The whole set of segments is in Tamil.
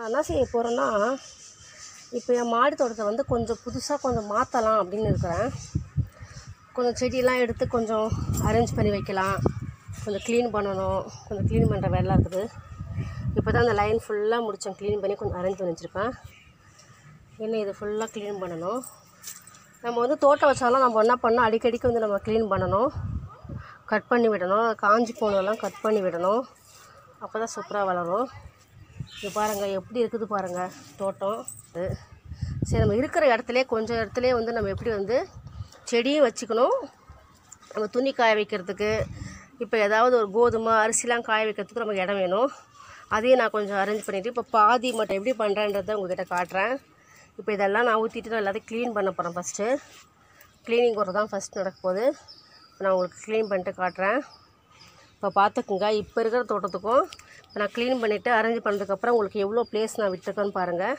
நான் என்ன செய்ய போகிறேன்னா இப்போ என் மாடி தோட்டத்தை வந்து கொஞ்சம் புதுசாக கொஞ்சம் மாற்றலாம் அப்படின்னு இருக்கிறேன் கொஞ்சம் செடியெல்லாம் எடுத்து கொஞ்சம் அரேஞ்ச் பண்ணி வைக்கலாம் கொஞ்சம் க்ளீன் பண்ணணும் கொஞ்சம் க்ளீன் பண்ணுற வேலைலாம் இருக்குது இப்போ தான் அந்த லைன் ஃபுல்லாக முடித்தேன் க்ளீன் பண்ணி கொஞ்சம் அரேஞ்ச் பண்ணி வச்சுருப்பேன் இன்னும் இது ஃபுல்லாக க்ளீன் பண்ணணும் நம்ம வந்து தோட்டம் வச்சாலும் நம்ம என்ன பண்ணணும் அடிக்கடிக்கு வந்து நம்ம க்ளீன் பண்ணணும் கட் பண்ணி விடணும் காஞ்சி போனதெல்லாம் கட் பண்ணி விடணும் அப்போ தான் சூப்பராக வளரும் இது பாருங்கள் எப்படி இருக்குது பாருங்கள் தோட்டம் இது சரி நம்ம இருக்கிற இடத்துலே கொஞ்சம் இடத்துலே வந்து நம்ம எப்படி வந்து செடியும் வச்சுக்கணும் நம்ம துணி காய வைக்கிறதுக்கு இப்போ ஏதாவது ஒரு கோதுமை அரிசிலாம் காய வைக்கிறதுக்கு நமக்கு இடம் வேணும் அதையும் நான் கொஞ்சம் அரேஞ்ச் பண்ணிவிட்டு இப்போ பாதி மட்டும் எப்படி பண்ணுறேன்றதை உங்கள்கிட்ட காட்டுறேன் இப்போ இதெல்லாம் நான் ஊற்றிட்டு நான் எல்லாத்தையும் க்ளீன் பண்ண போகிறேன் ஃபஸ்ட்டு க்ளீனிங் ஒர்க் தான் ஃபஸ்ட் நடக்க போகுது இப்போ நான் உங்களுக்கு க்ளீன் பண்ணிட்டு காட்டுறேன் இப்போ பார்த்துக்குங்க இப்போ இருக்கிற தோட்டத்துக்கும் இப்போ நான் க்ளீன் பண்ணிவிட்டு அரேஞ்ச் பண்ணதுக்கப்புறம் உங்களுக்கு எவ்வளோ ப்ளேஸ் நான் விட்டுருக்கேன்னு பாருங்கள்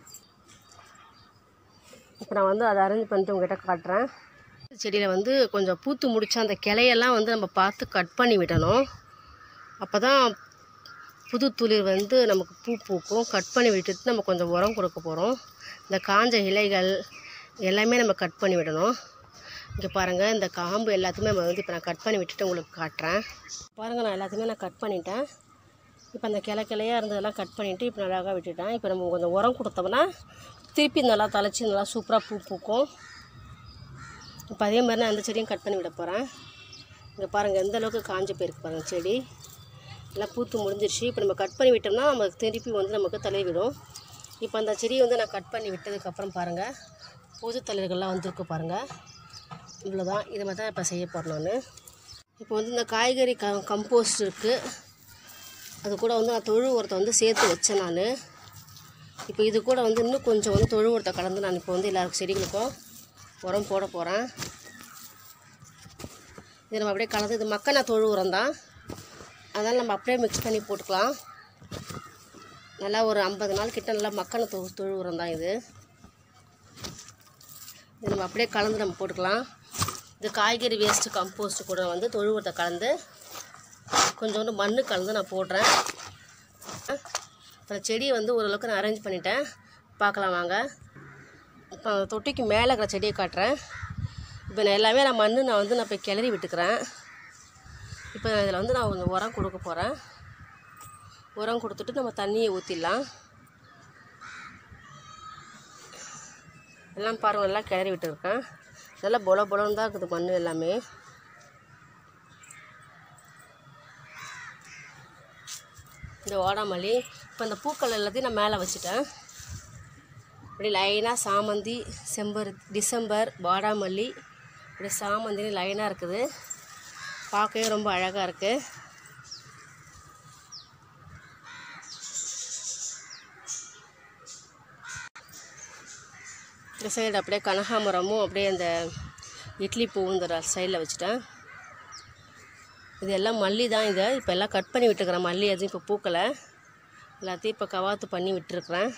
இப்போ நான் வந்து அதை அரேஞ்ச் பண்ணிட்டு உங்ககிட்ட காட்டுறேன் செடியில் வந்து கொஞ்சம் பூத்து முடிச்ச அந்த கிளையெல்லாம் வந்து நம்ம பார்த்து கட் பண்ணி விடணும் அப்போ தான் புது துளிர் வந்து நமக்கு பூ பூக்கும் கட் பண்ணி விட்டுட்டு நம்ம கொஞ்சம் உரம் கொடுக்க போகிறோம் இந்த காஞ்ச இலைகள் எல்லாமே நம்ம கட் பண்ணி விடணும் இங்கே பாருங்கள் இந்த காம்பு எல்லாத்தையுமே நம்ம வந்து இப்போ நான் கட் பண்ணி விட்டுட்டு உங்களுக்கு காட்டுறேன் பாருங்கள் நான் எல்லாத்தையுமே நான் கட் பண்ணிட்டேன் இப்போ அந்த கிளை கிளையாக இருந்ததெல்லாம் கட் பண்ணிவிட்டு இப்போ அழகாக விட்டுட்டேன் இப்போ நம்ம கொஞ்சம் உரம் கொடுத்தோம்னா திருப்பி நல்லா தழைச்சி நல்லா சூப்பராக பூ பூக்கும் இப்போ அதே மாதிரி நான் அந்த செடியும் கட் பண்ணி விட போகிறேன் இங்கே பாருங்கள் எந்த அளவுக்கு காஞ்சு போயிருக்கு பாருங்கள் செடி எல்லாம் பூத்து முடிஞ்சிருச்சு இப்போ நம்ம கட் பண்ணி விட்டோம்னா நம்ம திருப்பி வந்து நமக்கு தலை விடும் இப்போ அந்த செடியை வந்து நான் கட் பண்ணி விட்டதுக்கப்புறம் பாருங்கள் புது தளிர்கள்லாம் வந்திருக்கு பாருங்கள் இவ்வளோதான் இதை மாதிரி தான் இப்போ செய்ய போகிறேன் நான் இப்போ வந்து இந்த காய்கறி க கம்போஸ்ட் இருக்குது அது கூட வந்து நான் தொழு உரத்தை வந்து சேர்த்து வச்சேன் நான் இப்போ இது கூட வந்து இன்னும் கொஞ்சம் வந்து தொழு உரத்தை கலந்து நான் இப்போ வந்து எல்லா செடிகளுக்கும் உரம் போட போகிறேன் இது நம்ம அப்படியே கலந்து இது மக்கனா தொழு உரம் தான் அதனால் நம்ம அப்படியே மிக்ஸ் பண்ணி போட்டுக்கலாம் நல்லா ஒரு ஐம்பது நாள் கிட்ட நல்லா மக்கன தொழு தொழு உரம் தான் இது இது நம்ம அப்படியே கலந்து நம்ம போட்டுக்கலாம் இது காய்கறி வேஸ்ட்டு கம்போஸ்ட் கூட வந்து தொழு உரத்தை கலந்து கொஞ்சோண்டு மண் கலந்து நான் போடுறேன் அந்த செடியை வந்து ஓரளவுக்கு நான் அரேஞ்ச் பண்ணிட்டேன் பார்க்கலாம் வாங்க இப்போ அந்த தொட்டிக்கு மேலே இருக்கிற செடியை காட்டுறேன் இப்போ நான் எல்லாமே நான் மண் நான் வந்து நான் இப்போ கிளறி விட்டுக்கிறேன் இப்போ இதில் வந்து நான் கொஞ்சம் உரம் கொடுக்க போகிறேன் உரம் கொடுத்துட்டு நம்ம தண்ணியை ஊற்றிடலாம் எல்லாம் பாருங்கள் எல்லாம் கிளறி விட்டுருக்கேன் நல்லா பொல பொலன்னு தான் இருக்குது மண் எல்லாமே இந்த ஓடாமல்லி இப்போ இந்த பூக்கள் எல்லாத்தையும் நான் மேலே வச்சுட்டேன் இப்படி லைனாக சாமந்தி செம்பரு டிசம்பர் வாடாமல்லி இப்படி சாமந்தின்னு லைனாக இருக்குது பார்க்கவே ரொம்ப அழகாக இருக்குது இந்த சைடு அப்படியே கனகாமரமும் அப்படியே அந்த இட்லி பூவும் இந்த சைடில் வச்சுட்டேன் இது எல்லாம் மல்லி தான் இதை இப்போ எல்லாம் கட் பண்ணி விட்டுருக்குறேன் மல்லி எதுவும் இப்போ பூக்கலை எல்லாத்தையும் இப்போ கவாத்து பண்ணி விட்டுருக்குறேன்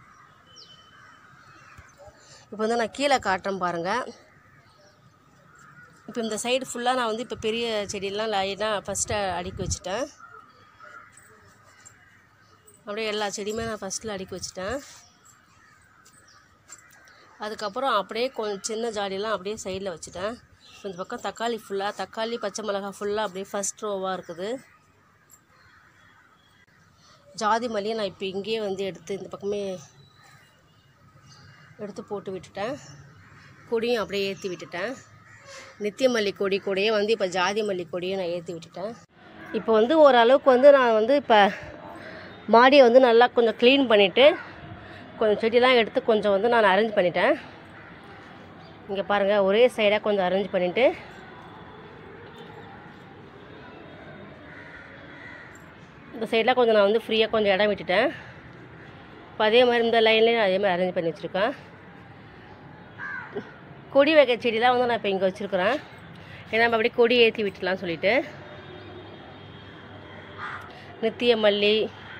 இப்போ வந்து நான் கீழே காட்டுறேன் பாருங்கள் இப்போ இந்த சைடு ஃபுல்லாக நான் வந்து இப்போ பெரிய செடியெல்லாம் லைனாக ஃபஸ்ட்டு அடுக்கி வச்சுட்டேன் அப்படியே எல்லா செடியுமே நான் ஃபஸ்ட்டில் அடுக்கி வச்சுட்டேன் அதுக்கப்புறம் அப்படியே கொஞ்சம் சின்ன ஜாடியெல்லாம் அப்படியே சைடில் வச்சுட்டேன் இப்போ இந்த பக்கம் தக்காளி ஃபுல்லாக தக்காளி பச்சை மிளகாய் ஃபுல்லாக அப்படியே ஃபஸ்ட் ரோவாக இருக்குது ஜாதி மல்லியை நான் இப்போ இங்கேயே வந்து எடுத்து இந்த பக்கமே எடுத்து போட்டு விட்டுட்டேன் கொடியும் அப்படியே ஏற்றி விட்டுட்டேன் நித்திய மல்லி கொடி கூடயே வந்து இப்போ ஜாதி மல்லி கொடியை நான் ஏற்றி விட்டுட்டேன் இப்போ வந்து ஓரளவுக்கு வந்து நான் வந்து இப்போ மாடியை வந்து நல்லா கொஞ்சம் க்ளீன் பண்ணிவிட்டு கொஞ்சம் செடியெல்லாம் எடுத்து கொஞ்சம் வந்து நான் அரேஞ்ச் பண்ணிட்டேன் இங்கே பாருங்கள் ஒரே சைடாக கொஞ்சம் அரேஞ்ச் பண்ணிவிட்டு இந்த சைடில் கொஞ்சம் நான் வந்து ஃப்ரீயாக கொஞ்சம் இடம் விட்டுட்டேன் இப்போ அதே மாதிரி இந்த லைன்லேயும் அதே மாதிரி அரேஞ்ச் பண்ணி வச்சுருக்கேன் கொடி வைக்க செடிலாம் வந்து நான் இப்போ இங்கே வச்சுருக்குறேன் ஏன்னா நம்ம அப்படியே கொடி ஏற்றி விட்டுலாம் சொல்லிட்டு நித்திய மல்லி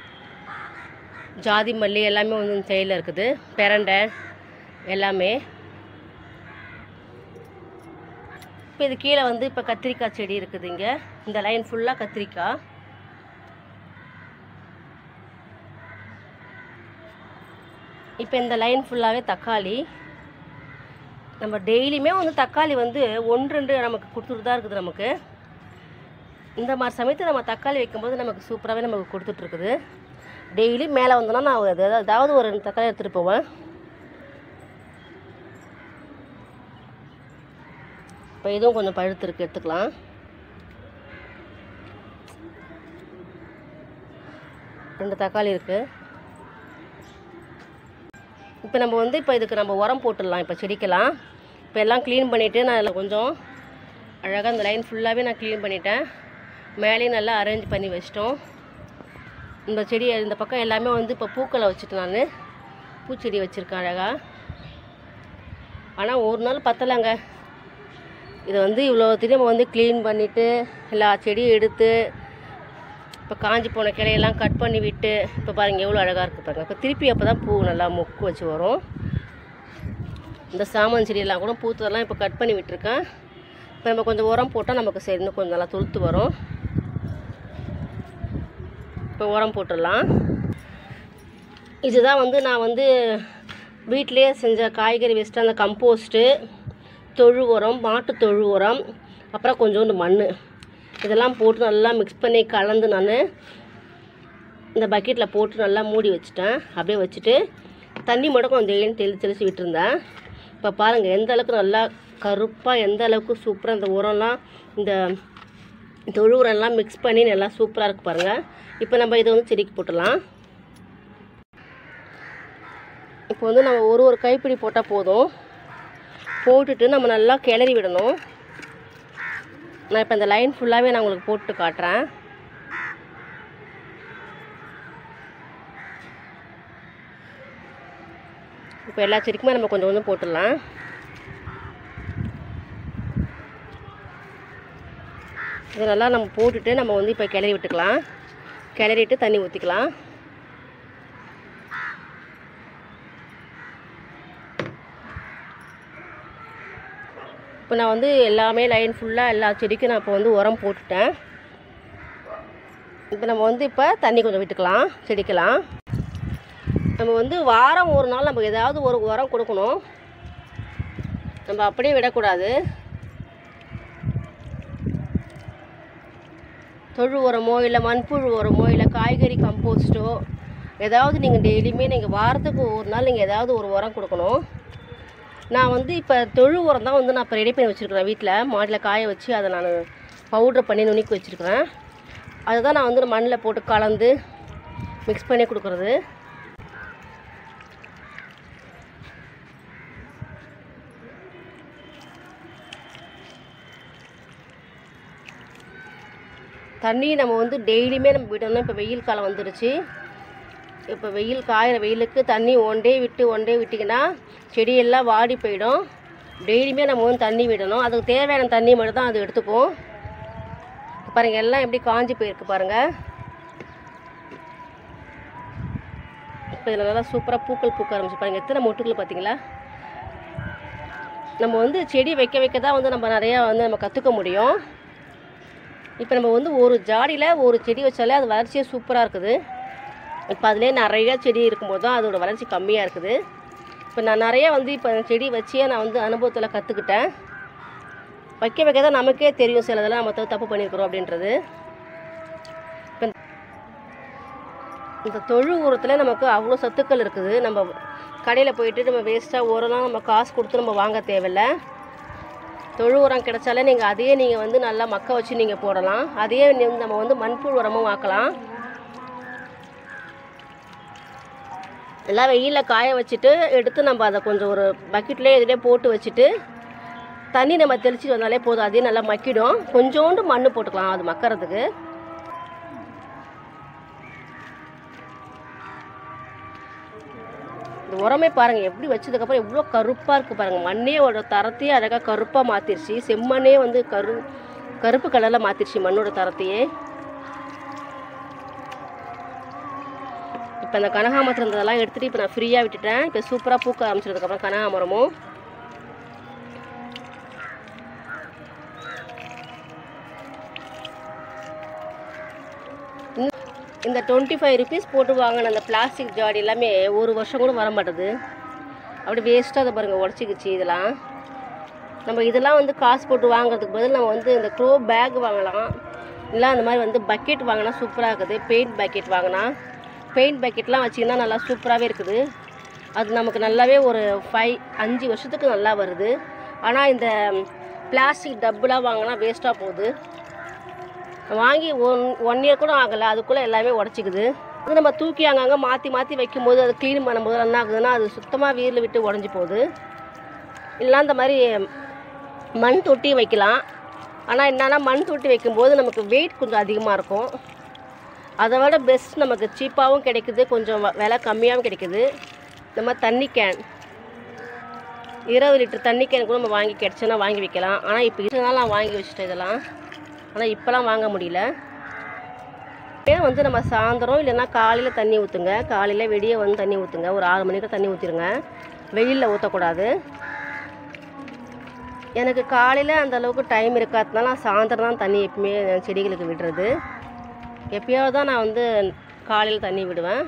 ஜாதி மல்லி எல்லாமே வந்து இந்த சைடில் இருக்குது பெரண்டை எல்லாமே இப்போ இது கீழே வந்து இப்போ கத்திரிக்காய் செடி இருக்குது இங்கே இந்த லைன் ஃபுல்லாக கத்திரிக்காய் இப்போ இந்த லைன் ஃபுல்லாகவே தக்காளி நம்ம டெய்லியுமே வந்து தக்காளி வந்து ஒன்று ரெண்டு நமக்கு கொடுத்துட்டு தான் இருக்குது நமக்கு இந்த மாதிரி சமயத்தில் நம்ம தக்காளி வைக்கும்போது நமக்கு சூப்பராகவே நமக்கு கொடுத்துட்ருக்குது டெய்லி மேலே வந்தோன்னா நான் ஒரு எதா- ஏதாவது ஒரு ரெண்டு தக்காளி எடுத்துகிட்டு போவேன் இப்போ இதுவும் கொஞ்சம் பழுத்திருக்கு எடுத்துக்கலாம் ரெண்டு தக்காளி இருக்குது இப்போ நம்ம வந்து இப்போ இதுக்கு நம்ம உரம் போட்டுடலாம் இப்போ செடிக்கெல்லாம் இப்போ எல்லாம் க்ளீன் பண்ணிவிட்டு நான் அதில் கொஞ்சம் அழகாக இந்த லைன் ஃபுல்லாகவே நான் க்ளீன் பண்ணிட்டேன் மேலேயும் நல்லா அரேஞ்ச் பண்ணி வச்சிட்டோம் இந்த செடி இந்த பக்கம் எல்லாமே வந்து இப்போ பூக்களை வச்சுட்டு நான் பூச்செடி வச்சுருக்கேன் அழகாக ஆனால் ஒரு நாள் பத்தலைங்க இதை வந்து இவ்வளோ திரும்ப வந்து க்ளீன் பண்ணிவிட்டு எல்லா செடியும் எடுத்து இப்போ காஞ்சி போன கிளையெல்லாம் கட் பண்ணி விட்டு இப்போ பாருங்கள் எவ்வளோ அழகாக இருக்குது பாருங்கள் இப்போ திருப்பி அப்போ தான் பூ நல்லா மொக்கு வச்சு வரும் இந்த சாமன் செடியெல்லாம் கூட பூத்ததெல்லாம் இப்போ கட் பண்ணி விட்டுருக்கேன் இப்போ நம்ம கொஞ்சம் உரம் போட்டால் நமக்கு சரி இன்னும் கொஞ்சம் நல்லா துளுத்து வரும் இப்போ உரம் போட்டுடலாம் இதுதான் வந்து நான் வந்து வீட்டிலேயே செஞ்ச காய்கறி வேஸ்ட்டு அந்த கம்போஸ்ட்டு தொழு உரம் மாட்டு தொழு உரம் அப்புறம் கொஞ்சோண்டு மண் இதெல்லாம் போட்டு நல்லா மிக்ஸ் பண்ணி கலந்து நான் இந்த பக்கெட்டில் போட்டு நல்லா மூடி வச்சுட்டேன் அப்படியே வச்சுட்டு தண்ணி மட்டும் கொஞ்சம் டெய்லியும் தெளி தெளித்து விட்டுருந்தேன் இப்போ பாருங்கள் எந்த அளவுக்கு நல்லா கருப்பாக எந்த அளவுக்கு சூப்பராக இந்த உரம்லாம் இந்த தொழு உரம்லாம் மிக்ஸ் பண்ணி நல்லா சூப்பராக இருக்குது பாருங்கள் இப்போ நம்ம இதை வந்து செடிக்கு போட்டுடலாம் இப்போ வந்து நம்ம ஒரு ஒரு கைப்பிடி போட்டால் போதும் போட்டுட்டு நம்ம நல்லா கிளறி விடணும் நான் இப்போ இந்த லைன் ஃபுல்லாகவே நான் உங்களுக்கு போட்டு காட்டுறேன் இப்போ எல்லா செடிக்குமே நம்ம கொஞ்சம் கொஞ்சம் போட்டுடலாம் இது நல்லா நம்ம போட்டுட்டு நம்ம வந்து இப்போ கிளறி விட்டுக்கலாம் கிளறிட்டு தண்ணி ஊற்றிக்கலாம் இப்போ நான் வந்து எல்லாமே லைன் ஃபுல்லாக எல்லா செடிக்கும் நான் இப்போ வந்து உரம் போட்டுட்டேன் இப்போ நம்ம வந்து இப்போ தண்ணி கொஞ்சம் விட்டுக்கலாம் செடிக்கலாம் நம்ம வந்து வாரம் ஒரு நாள் நம்ம ஏதாவது ஒரு உரம் கொடுக்கணும் நம்ம அப்படியே விடக்கூடாது தொழு உரமோ இல்லை மண்புழு உரமோ இல்லை காய்கறி கம்போஸ்ட்டோ ஏதாவது நீங்கள் டெய்லியுமே நீங்கள் வாரத்துக்கு ஒரு நாள் நீங்கள் ஏதாவது ஒரு உரம் கொடுக்கணும் நான் வந்து இப்போ தொழு உரம் தான் வந்து நான் இப்போ ரெடி பண்ணி வச்சுருக்கிறேன் வீட்டில் மாடியில் காய வச்சு அதை நான் பவுட்ரு பண்ணி நுணுக்கி வச்சுருக்கிறேன் அதை தான் நான் வந்து மண்ணில் போட்டு கலந்து மிக்ஸ் பண்ணி கொடுக்குறது தண்ணி நம்ம வந்து டெய்லியுமே நம்ம விடணும் இப்போ வெயில் காலம் வந்துருச்சு இப்போ வெயில் காயிற வெயிலுக்கு தண்ணி ஒன் டே விட்டு ஒன் டே விட்டிங்கன்னா செடியெல்லாம் வாடி போயிடும் டெய்லியுமே நம்ம வந்து தண்ணி விடணும் அதுக்கு தேவையான தண்ணி மட்டும் தான் அது எடுத்துக்கும் பாருங்கள் எல்லாம் எப்படி காஞ்சி போயிருக்கு பாருங்கள் இப்போ இதில் நல்லா சூப்பராக பூக்கள் பூக்க ஆரம்பிச்சு பாருங்கள் எத்தனை மொட்டுக்கள் பார்த்தீங்களா நம்ம வந்து செடி வைக்க வைக்க தான் வந்து நம்ம நிறையா வந்து நம்ம கற்றுக்க முடியும் இப்போ நம்ம வந்து ஒரு ஜாடியில் ஒரு செடி வச்சாலே அது வளர்ச்சியே சூப்பராக இருக்குது இப்போ அதிலே நிறைய செடி இருக்கும்போது தான் அதோட வளர்ச்சி கம்மியாக இருக்குது இப்போ நான் நிறைய வந்து இப்போ செடி வச்சே நான் வந்து அனுபவத்தில் கற்றுக்கிட்டேன் வைக்க வைக்க தான் நமக்கே தெரியும் சிலதெல்லாம் நம்ம த- தப்பு பண்ணியிருக்கிறோம் அப்படின்றது இப்போ இந்த தொழு உரத்தில் நமக்கு அவ்வளோ சத்துக்கள் இருக்குது நம்ம கடையில் போயிட்டு நம்ம வேஸ்ட்டாக உரம்லாம் நம்ம காசு கொடுத்து நம்ம வாங்க தேவையில்லை தொழு உரம் கிடைச்சாலே நீங்கள் அதையே நீங்கள் வந்து நல்லா மக்க வச்சு நீங்கள் போடலாம் அதையே நீ- நம்ம வந்து மண்புழு உரமும் ஆக்கலாம் எல்லாம் வெயிலில் காய வச்சுட்டு எடுத்து நம்ம அதை கொஞ்சம் ஒரு பக்கெட்லேயே இதிலே போட்டு வச்சுட்டு தண்ணி நம்ம தெளிச்சிட்டு வந்தாலே போதும் அதையும் நல்லா மக்கிடும் கொஞ்சோண்டு மண் போட்டுக்கலாம் அது மக்கறதுக்கு இந்த உரமே பாருங்கள் எப்படி வச்சதுக்கப்புறம் எவ்வளோ கருப்பாக இருக்குது பாருங்கள் மண்ணே ஒரு தரத்தையே அழகாக கருப்பாக மாற்றிருச்சு செம்மண்ணே வந்து கரு கருப்பு கலரில் மாற்றிருச்சு மண்ணோட தரத்தையே இப்போ இந்த கனகாமரத்தில் இருந்ததெல்லாம் எடுத்துகிட்டு இப்போ நான் ஃப்ரீயாக விட்டுட்டேன் இப்போ சூப்பராக பூக்க ஆரம்பிச்சதுக்கப்புறம் கனகாமரமும் இன்னும் இந்த டுவெண்ட்டி ஃபைவ் ருபீஸ் போட்டு வாங்கின அந்த பிளாஸ்டிக் ஜாடி எல்லாமே ஒரு வருஷம் கூட வர மாட்டேது அப்படி வேஸ்ட்டாக அதை பாருங்கள் உடச்சிக்கிச்சு இதெல்லாம் நம்ம இதெல்லாம் வந்து காசு போட்டு வாங்குறதுக்கு பதில் நம்ம வந்து இந்த க்ரோ பேக் வாங்கலாம் இல்லை அந்த மாதிரி வந்து பக்கெட் வாங்கினா சூப்பராக இருக்குது பெயிண்ட் பக்கெட் வாங்கினா பெயிண்ட் பக்கெட்லாம் வச்சிங்கன்னா நல்லா சூப்பராகவே இருக்குது அது நமக்கு நல்லாவே ஒரு ஃபைவ் அஞ்சு வருஷத்துக்கு நல்லா வருது ஆனால் இந்த பிளாஸ்டிக் டப்புலாம் வாங்கினா வேஸ்ட்டாக போகுது வாங்கி ஒன் ஒன் இயர் கூட ஆகலை அதுக்குள்ளே எல்லாமே உடச்சிக்குது அது நம்ம தூக்கி அங்கங்கே மாற்றி மாற்றி வைக்கும்போது அது க்ளீன் பண்ணும்போது என்ன ஆகுதுன்னா அது சுத்தமாக வீரில் விட்டு உடஞ்சி போகுது இல்லை இந்த மாதிரி மண் தொட்டி வைக்கலாம் ஆனால் என்னன்னா மண் தொட்டி வைக்கும்போது நமக்கு வெயிட் கொஞ்சம் அதிகமாக இருக்கும் அதை விட பெஸ்ட் நமக்கு சீப்பாகவும் கிடைக்குது கொஞ்சம் வ- விலை கம்மியாகவும் கிடைக்குது இந்த மாதிரி தண்ணி கேன் இருபது லிட்டர் தண்ணி கேன் கூட நம்ம வாங்கி கிடச்சுன்னா வாங்கி வைக்கலாம் ஆனால் இப்போ இதனால நான் வாங்கி வச்சுட்டேன் இதெல்லாம் ஆனால் இப்போலாம் வாங்க முடியல ஏன் வந்து நம்ம சாயந்தரம் இல்லைன்னா காலையில் தண்ணி ஊற்றுங்க காலையில் வெடியே வந்து தண்ணி ஊற்றுங்க ஒரு ஆறு மணிக்கு தண்ணி ஊற்றிடுங்க வெயிலில் ஊற்றக்கூடாது எனக்கு காலையில் அந்த அளவுக்கு டைம் இருக்காததுனால நான் சாயந்தரம் தான் தண்ணி எப்பவுமே செடிகளுக்கு விடுறது எப்பயாவது தான் நான் வந்து காலையில் தண்ணி விடுவேன்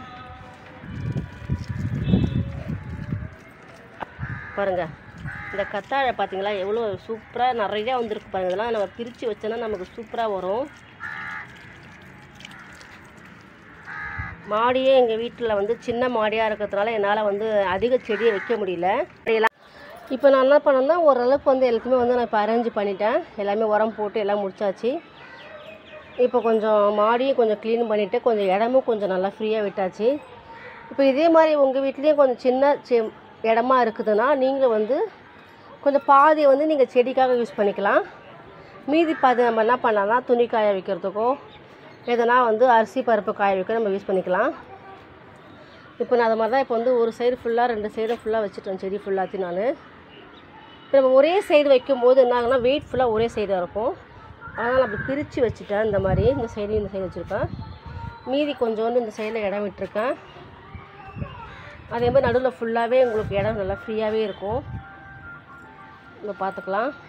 பாருங்கள் இந்த கத்தாழை பார்த்தீங்களா எவ்வளோ சூப்பராக நிறையா வந்திருக்கு பாருங்க இதெல்லாம் நம்ம பிரித்து வச்சோன்னா நமக்கு சூப்பராக வரும் மாடியே எங்கள் வீட்டில் வந்து சின்ன மாடியாக இருக்கிறதுனால என்னால் வந்து அதிக செடியை வைக்க முடியல எல்லாம் இப்போ நான் என்ன பண்ணேன்னா ஓரளவுக்கு வந்து எல்லாத்தையுமே வந்து நான் இப்போ அரேஞ்ச் பண்ணிட்டேன் எல்லாமே உரம் போட்டு எல்லாம் முடிச்சாச்சு இப்போ கொஞ்சம் மாடியும் கொஞ்சம் க்ளீன் பண்ணிவிட்டு கொஞ்சம் இடமும் கொஞ்சம் நல்லா ஃப்ரீயாக விட்டாச்சு இப்போ இதே மாதிரி உங்கள் வீட்லேயும் கொஞ்சம் சின்ன சி இடமா இருக்குதுன்னா நீங்களும் வந்து கொஞ்சம் பாதியை வந்து நீங்கள் செடிக்காக யூஸ் பண்ணிக்கலாம் மீதி பாதி நம்ம என்ன பண்ணலாம்னா துணி காய வைக்கிறதுக்கோ எதனா வந்து அரிசி பருப்பு காய வைக்க நம்ம யூஸ் பண்ணிக்கலாம் இப்போ நான் அது மாதிரி தான் இப்போ வந்து ஒரு சைடு ஃபுல்லாக ரெண்டு சைடும் ஃபுல்லாக வச்சுட்டேன் செடி ஃபுல்லாத்தையும் நான் இப்போ நம்ம ஒரே சைடு வைக்கும்போது என்ன ஆகுனா வெயிட் ஃபுல்லாக ஒரே சைடாக இருக்கும் அதனால் அப்படி பிரித்து வச்சுட்டேன் இந்த மாதிரி இந்த சைடு இந்த சைடு வச்சுருக்கேன் மீதி கொஞ்சோண்டு இந்த சைடில் இடம் விட்டுருக்கேன் அதே மாதிரி நடுவில் ஃபுல்லாகவே உங்களுக்கு இடம் நல்லா ஃப்ரீயாகவே இருக்கும் நம்ம பார்த்துக்கலாம்